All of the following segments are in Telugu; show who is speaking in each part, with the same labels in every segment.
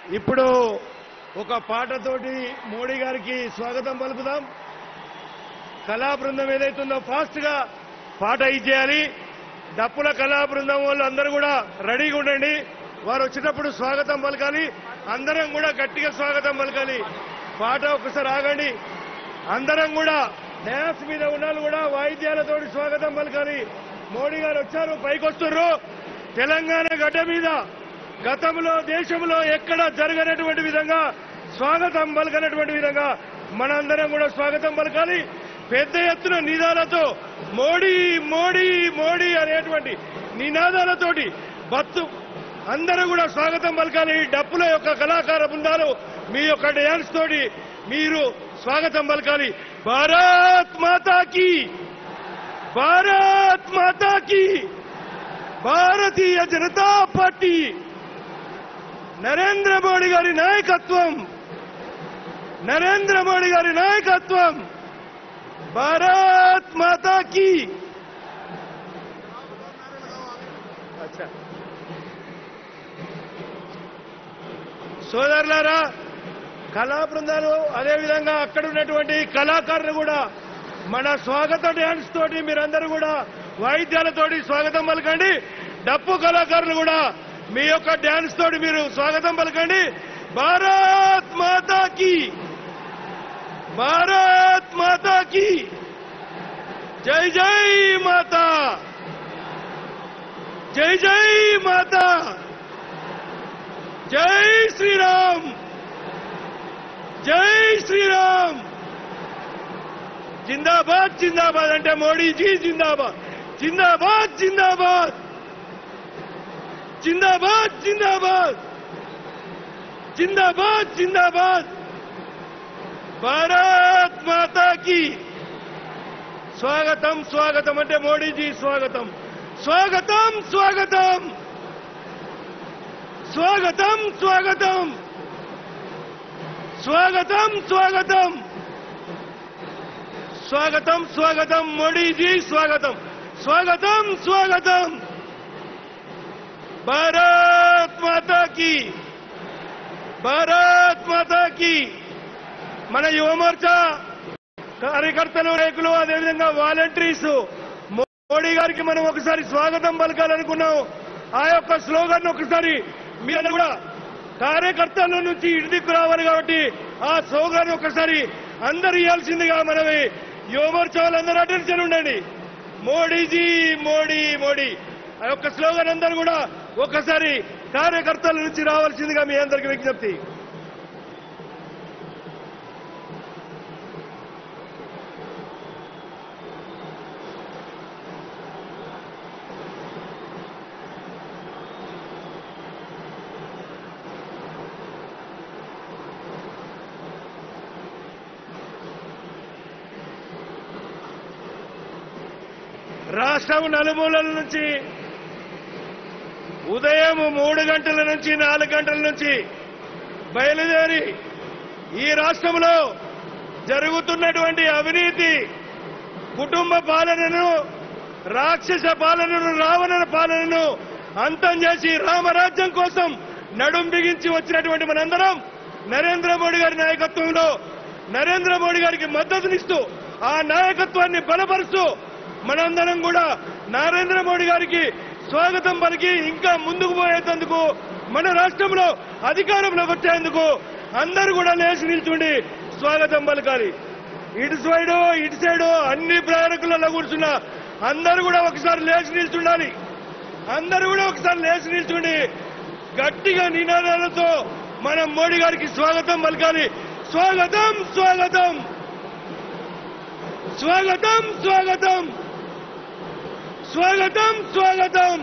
Speaker 1: ఇప్పుడు ఒక పాటతోటి మోడీ గారికి స్వాగతం పలుకుదాం కళా బృందం ఏదైతుందో ఫాస్ట్ గా పాట ఇచ్చేయాలి డప్పుల కళా బృందం వాళ్ళు అందరూ కూడా రెడీగా ఉండండి వారు వచ్చేటప్పుడు స్వాగతం పలకాలి అందరం కూడా గట్టిగా స్వాగతం పలకాలి పాట ఒకసారి ఆగండి అందరం కూడా డ్యాన్స్ మీద ఉన్నాళ్ళు కూడా వాయిద్యాలతోటి స్వాగతం పలకాలి మోడీ గారు వచ్చారు పైకి వస్తున్నారు తెలంగాణ గడ్డ మీద గతంలో దేశంలో ఎక్కడ జరగనటువంటి విధంగా స్వాగతం పలకనటువంటి విధంగా మనందరం కూడా స్వాగతం పలకాలి పెద్ద ఎత్తున నినాదాలతో మోడీ మోడీ మోడీ అనేటువంటి నినాదాలతోటి బత్తు అందరూ కూడా స్వాగతం పలకాలి డప్పుల యొక్క కళాకార బృందాలు మీ యొక్క డ్యాన్స్ తోటి మీరు స్వాగతం పలకాలి భారత్ మాతాకి భారత్ మాతాకి భారతీయ జనతా పార్టీ నరేంద్ర మోడీ గారి నాయకత్వం నరేంద్ర మోడీ గారి నాయకత్వం భారత్ మాతా కీ అచ్చా సోదరులారా కళా బృందాలు అదేవిధంగా అక్కడ ఉన్నటువంటి కళాకారులు కూడా మన స్వాగత డ్యాన్స్ తోటి మీరందరూ కూడా వాయిద్యాలతోటి స్వాగతం పలకండి డప్పు కళాకారులు కూడా మీ యొక్క డ్యాన్స్ తోటి మీరు స్వాగతం పలకండి భారత్ మాతా కీ భారత్ మాతా కీ జై జై మాతా జై జై మాతా జై శ్రీరామ్ జై శ్రీరామ్ జిందాబాద్ జిందాబాద్ అంటే మోడీజీ జిందాబాద్ జిందాబాద్ జిందాబాద్ జిందాబాద్ జిందాబాద్ జిందాబాద్ జిందాబాద్ భారత్ మాతా కీ స్వాగతం స్వాగతం అంటే మోడీజీ స్వాగతం స్వాగతం స్వాగతం స్వాగతం స్వాగతం స్వాగతం స్వాగతం స్వాగతం స్వాగతం మోడీజీ స్వాగతం స్వాగతం స్వాగతం భారత్ మాతా కీ భారత్ మాతా కీ మన యువమోర్చా కార్యకర్తలు నాయకులు అదేవిధంగా వాలంటీర్స్ మోడీ గారికి మనం ఒకసారి స్వాగతం పలకాలనుకున్నాం ఆ యొక్క స్లోగన్ ఒకసారి మీరు కూడా కార్యకర్తల నుంచి ఇంటికి రావాలి కాబట్టి ఆ స్లోగన్ ఒకసారి అందరు ఇవ్వాల్సిందిగా మనవి యువమోర్చా వాళ్ళందరూ అటెన్షన్ ఉండండి మోడీజీ మోడీ మోడీ ఆ యొక్క స్లోగన్ అందరూ కూడా ఒకసారి కార్యకర్తల నుంచి రావాల్సిందిగా మీ అందరికి విజ్ఞప్తి రాష్ట్రం నలుమూలల నుంచి ఉదయం మూడు గంటల నుంచి నాలుగు గంటల నుంచి బయలుదేరి ఈ రాష్ట్రంలో జరుగుతున్నటువంటి అవినీతి కుటుంబ పాలనను రాక్షస పాలనను రావణ పాలనను అంతం చేసి రామరాజ్యం కోసం నడుం బిగించి వచ్చినటువంటి మనందరం నరేంద్ర మోడీ గారి నాయకత్వంలో నరేంద్ర మోడీ గారికి మద్దతునిస్తూ ఆ నాయకత్వాన్ని బలపరుస్తూ మనందరం కూడా నరేంద్ర మోడీ గారికి స్వాగతం పలికి ఇంకా ముందుకు పోయేందుకు మన రాష్ట్రంలో అధికారంలోకి వచ్చేందుకు అందరూ కూడా లేచి నిల్చుండి స్వాగతం పలకాలి ఇటు సైడు ఇటు సైడు అన్ని ప్రయాణికులలో కూర్చున్న అందరూ కూడా ఒకసారి లేచి నిల్చుండాలి అందరూ కూడా ఒకసారి లేచి నిల్చుండి గట్టిగా నినాదాలతో మనం మోడీ గారికి స్వాగతం పలకాలి స్వాగతం స్వాగతం స్వాగతం స్వాగతం స్వాగతం స్వాగతం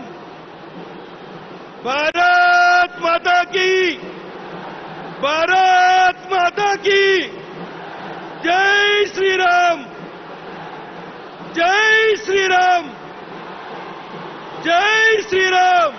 Speaker 1: భారత్ మాతా కీ భారత్ మాతా కీ జై శ్రీరామ్ జై శ్రీరామ్ జై శ్రీరామ్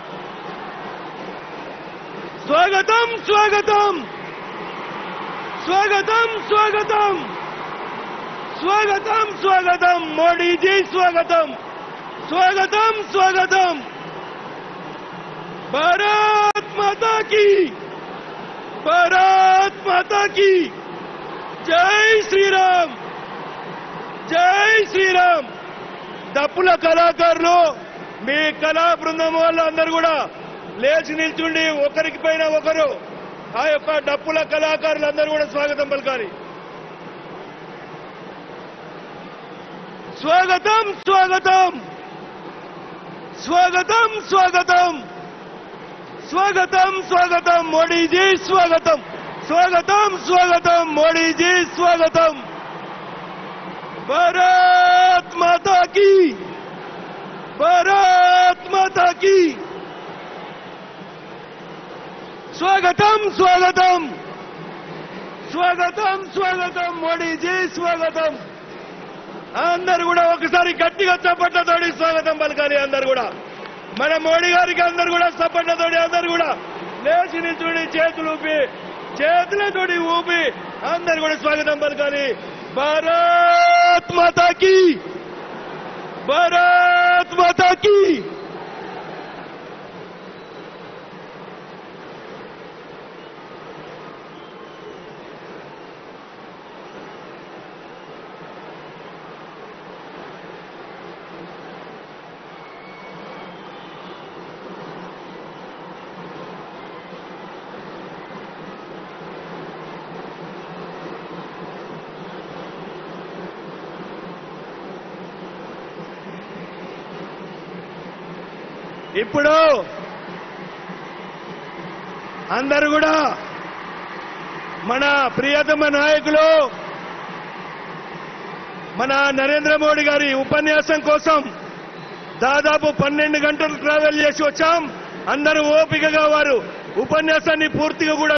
Speaker 1: స్వాగతం స్వాగతం స్వాగతం స్వాగతం స్వాగతం స్వాగతం మోడీజీ స్వాగతం స్వాగతం స్వాగతం భారత్ మాతా కీ మాతాకి జై శ్రీరామ్ జై శ్రీరామ్ డప్పుల కళాకారులు మీ కళా బృందం వాళ్ళు అందరూ కూడా లేచి నిల్చుండి ఒకరికి పైన ఒకరు ఆ యొక్క డప్పుల కళాకారులు అందరూ కూడా స్వాగతం పలకాలి స్వాగతం స్వాగతం స్వాగతం స్వాగతం స్వాగతం స్వాగతం మోడీజీ స్వాగతం స్వాగతం స్వాగతం మోడీజీ స్వాగతం భారత్ మాతా కీ భారత్ మాతా కీ స్వాగతం స్వాగతం స్వాగతం స్వాగతం మోడీజీ స్వాగతం అందరు కూడా ఒకసారి గట్టిగా చప్పట్లతోటి స్వాగతం పలకాలి అందరు కూడా మన మోడీ గారికి అందరు కూడా చప్పట్లతోటి అందరు కూడా లేచి నిల్చుని చేతులు ఊపి చేతులతోటి ఊపి అందరు కూడా స్వాగతం పలకాలి భారత్ మాతాకి భారత్ మాతాకి ఇప్పుడు అందరూ కూడా మన ప్రియతమ నాయకులు మన నరేంద్ర మోడీ గారి ఉపన్యాసం కోసం దాదాపు పన్నెండు గంటలు ట్రావెల్ చేసి వచ్చాం అందరూ ఓపికగా వారు ఉపన్యాసాన్ని పూర్తిగా కూడా